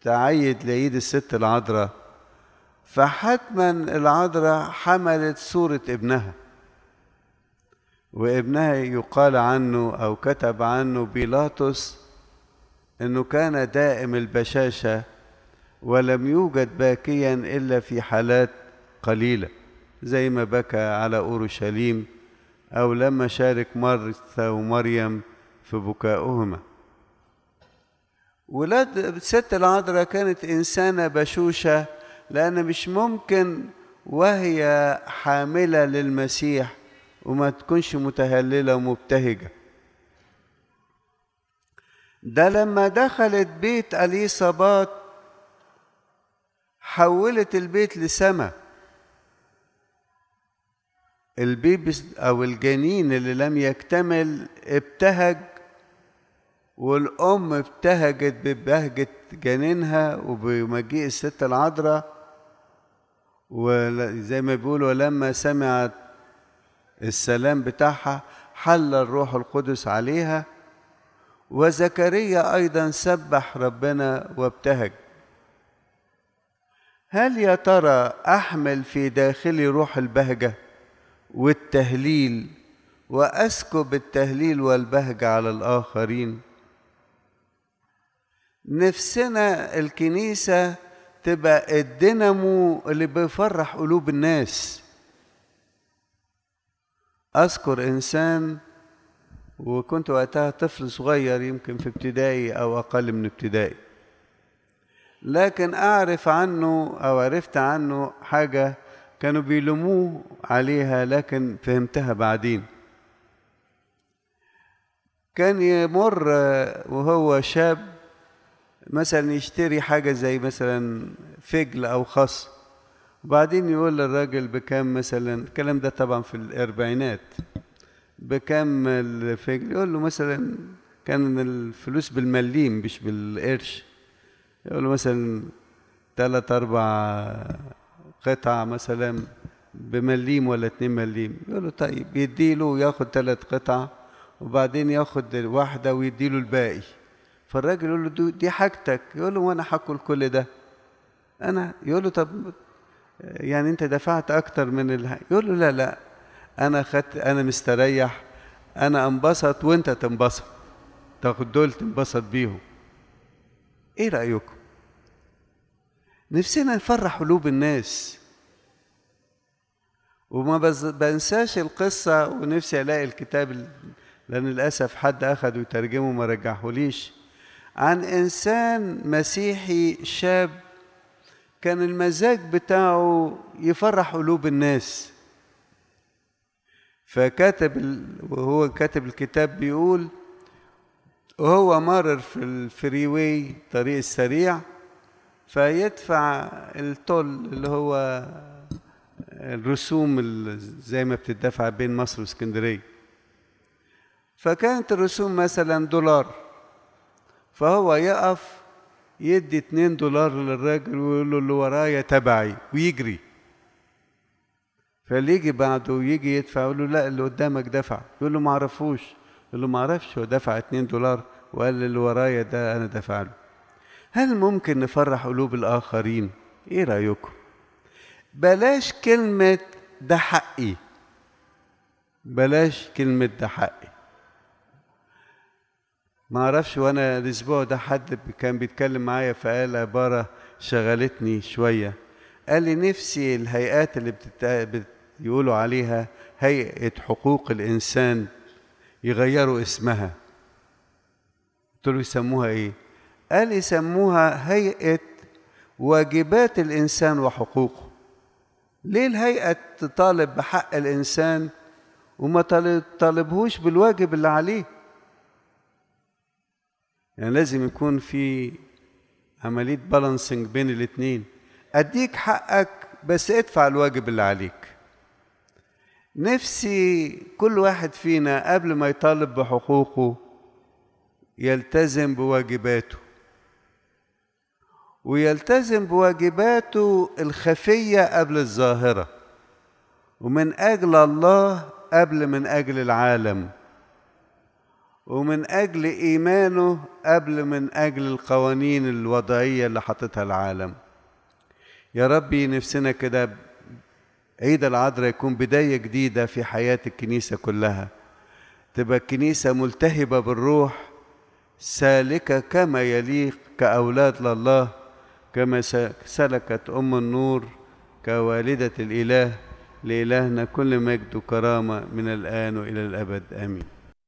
تعيد لعيد الست العذراء فحتما العذراء حملت صورة ابنها وابنها يقال عنه أو كتب عنه بيلاطس أنه كان دائم البشاشة ولم يوجد باكيا إلا في حالات قليلة زي ما بكى على أورشليم أو لما شارك مرثا ومريم في بكائهما ولاد الست العذراء كانت إنسانة بشوشة لأن مش ممكن وهي حاملة للمسيح وما تكونش متهللة ومبتهجة ده لما دخلت بيت أليصابات حولت البيت لسما البيبي أو الجنين اللي لم يكتمل ابتهج والأم ابتهجت ببهجة جنينها وبمجيء الست العذراء وزي ما بيقولوا لما سمعت السلام بتاعها حل الروح القدس عليها وزكريا أيضا سبح ربنا وابتهج هل يا ترى أحمل في داخلي روح البهجة والتهليل وأسكب التهليل والبهجة على الآخرين نفسنا الكنيسة تبقى الدينامو اللي بيفرح قلوب الناس أذكر إنسان وكنت وقتها طفل صغير يمكن في ابتدائي أو أقل من ابتدائي لكن أعرف عنه أو عرفت عنه حاجة كانوا بيلوموه عليها لكن فهمتها بعدين كان يمر وهو شاب مثلا يشتري حاجة زي مثلا فجل أو خس وبعدين يقول للراجل بكام مثلا الكلام ده طبعا في الأربعينات بكام الفجل يقول له مثلا كان الفلوس بالمليم مش بالقرش يقول له مثلا ثلاث أربع قطع مثلا بمليم ولا اتنين مليم يقول له طيب يديله ياخد ثلاث قطع وبعدين ياخد واحدة ويديله الباقي فالراجل يقول له دي حاجتك يقول له وانا هاكل كل ده انا يقول له طب يعني انت دفعت اكتر من ال... يقول له لا لا انا خدت انا مستريح انا انبسط وانت تنبسط تاخد دول تنبسط بيهم ايه رايكم نفسنا نفرح قلوب الناس وما بنساش القصة ونفسي ألاقي الكتاب لأن للأسف حد أخده وترجمه ما رجعهوليش عن إنسان مسيحي شاب كان المزاج بتاعه يفرح قلوب الناس فكاتب وهو كاتب الكتاب بيقول وهو مارر في الفري واي الطريق السريع فيدفع التول اللي هو الرسوم زي ما بتدفع بين مصر واسكندريه فكانت الرسوم مثلا دولار فهو يقف يدي اتنين دولار للراجل ويقول له اللي ورايا تبعي ويجري فاللي يجي بعده ويجي يدفع يقول له لا اللي قدامك دفع يقول له ما اعرفوش يقول له ما اعرفش هو دفع اتنين دولار وقال اللي ورايا ده انا دفع له هل ممكن نفرح قلوب الاخرين ايه رايكم بلاش كلمه ده حقي بلاش كلمه ده حقي ما اعرفش وانا الاسبوع ده حد كان بيتكلم معايا فقال عباره شغلتني شويه قال لي نفسي الهيئات اللي بتت... بيقولوا عليها هيئه حقوق الانسان يغيروا اسمها قلت له يسموها ايه قال يسموها هيئه واجبات الانسان وحقوقه ليه الهيئه تطالب بحق الانسان وما تطالبهوش بالواجب اللي عليه يعني لازم يكون في عملية بالانسنج بين الاتنين أديك حقك بس ادفع الواجب اللي عليك نفسي كل واحد فينا قبل ما يطالب بحقوقه يلتزم بواجباته ويلتزم بواجباته الخفية قبل الظاهرة ومن أجل الله قبل من أجل العالم ومن أجل إيمانه قبل من أجل القوانين الوضعية اللي حطتها العالم يا ربي نفسنا كده عيد العذراء يكون بداية جديدة في حياة الكنيسة كلها تبقى الكنيسة ملتهبة بالروح سالكة كما يليق كأولاد لله كما سلكت أم النور كوالدة الإله لإلهنا كل مجد وكرامة من الآن وإلى الأبد آمين